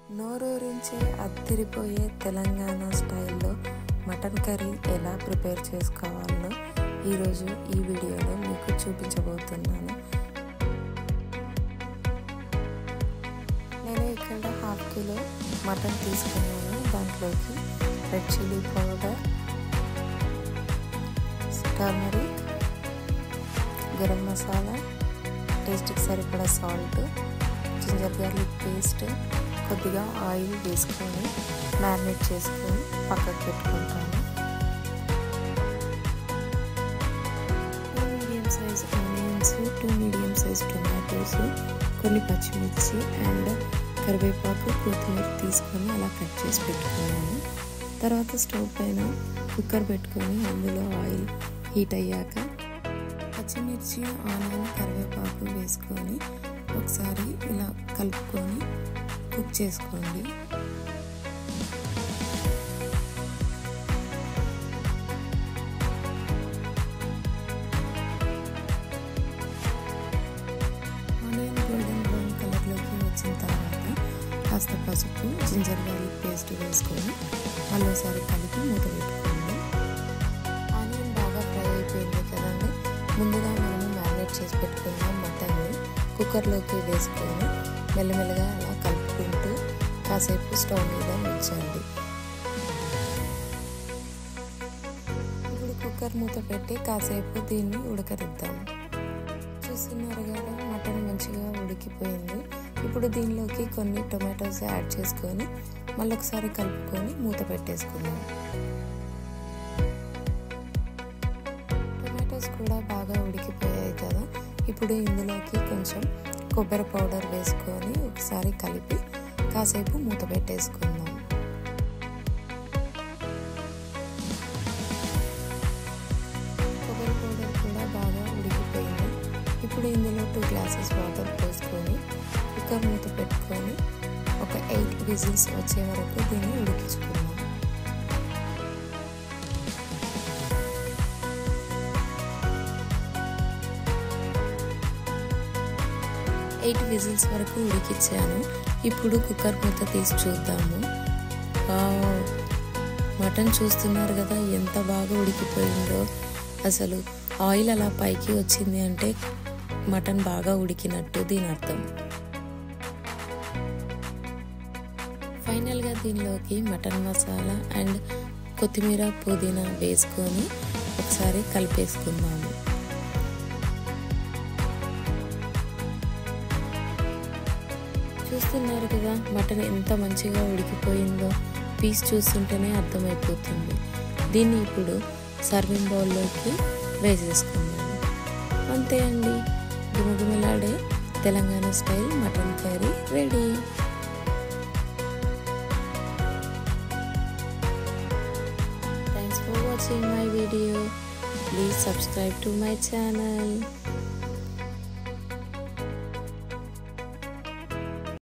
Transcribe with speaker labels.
Speaker 1: నోరూరించే అద్దిరిపోయే తెలంగాణ స్టైల్లో mutton curry ఎలా prepare చేసుకోవాలో ఈరోజు ఈ వీడియోలో మీకు చూపించబోతున్నాను నేను ఇక్కడ హాఫ్ కిలో మటన్ తీసుకున్నాను దాంట్లోకి red chilli powder turmeric garam masala టేస్ట్కి సరిపడా సాల్ట్ జింజర్ గార్లిక్ పేస్ట్ కొద్దిగా ఆయిల్ వేసుకొని మ్యారినేట్ చేసుకొని పక్కకు పెట్టుకుంటాను two medium size onions two medium size tomatoes కొన్ని పచ్చిమిర్చి అండ్ కరివేపాకు కొత్తిమీర తీసుకొని అలా కట్ చేసి పెట్టుకున్నాను తర్వాత స్టవ్ పైన కుక్కర్ పెట్టుకొని అందులో ఆయిల్ హీట్ అయ్యాక పచ్చిమిర్చి ఆనియన్ కరివేపాకు వేసుకొని ఒకసారి ఇలా కలుపుకొని కుక్ చేసుకోండి ఆనియన్ గోల్డెన్ బ్రౌన్ కలర్లోకి వచ్చిన తర్వాత కాస్త పసుపు జింజర్ గార్లిక్ పేస్ట్ వేసుకొని మళ్ళీసారి కలిపి మూత పెట్టుకోండి ఆనియన్ బాగా ఫ్రై అయిపోయింది కదండి ముందుగా మనం మ్యారినేట్ చేసి పెట్టుకున్న మటన్ని కుక్కర్లోకి వేసుకొని మెల్లమెల్లగా అలా కలుపుకుంటూ కాసేపు స్టవ్ మీద ఉంచండి ఇప్పుడు కుక్కర్ మూత పెట్టి కాసేపు దీన్ని ఉడకరిద్దాం చూస్తున్నారు కదా మటన్ మంచిగా ఉడికిపోయింది ఇప్పుడు దీనిలోకి కొన్ని టొమాటోస్ యాడ్ చేసుకొని మళ్ళీ ఒకసారి కలుపుకొని మూత పెట్టేసుకుందాం టొమాటోస్ కూడా బాగా ఉడికిపోయాయి కదా ఇప్పుడు ఇందులోకి కొంచెం కొబ్బరి పౌడర్ వేసుకొని ఒకసారి కలిపి కాసేపు మూత పెట్టేసుకుందాం కొబ్బరి పౌడర్ కూడా బాగా ఉడికిపోయింది ఇప్పుడు ఇందులో టూ గ్లాసెస్ వాటర్ పోసుకొని కుక్కర్ మూత పెట్టుకొని ఒక ఎయిట్ విజిల్స్ వచ్చే వరకు దీన్ని ఉడికించుకుందాం ఎయిట్ విజిల్స్ వరకు ఉడికించాను ఇప్పుడు కుక్కర్ మూత తీసి చూద్దాము మటన్ చూస్తున్నారు కదా ఎంత బాగా ఉడికిపోయిందో అసలు ఆయిల్ అలా పైకి వచ్చింది అంటే మటన్ బాగా ఉడికినట్టు దీని అర్థం ఫైనల్గా దీనిలోకి మటన్ మసాలా అండ్ కొత్తిమీర పుదీనా వేసుకొని ఒకసారి కలిపేసుకుందాము చూస్తున్నారు కదా మటన్ ఎంత మంచిగా ఉడికిపోయిందో పీస్ చూస్తుంటేనే అర్థమైపోతుంది దీన్ని ఇప్పుడు సర్వింగ్ బౌల్లోకి వేసేసుకుందాం అంతే అండి గుమగుమలాడే Telangana style mutton curry ready thanks for watching my video please subscribe to my channel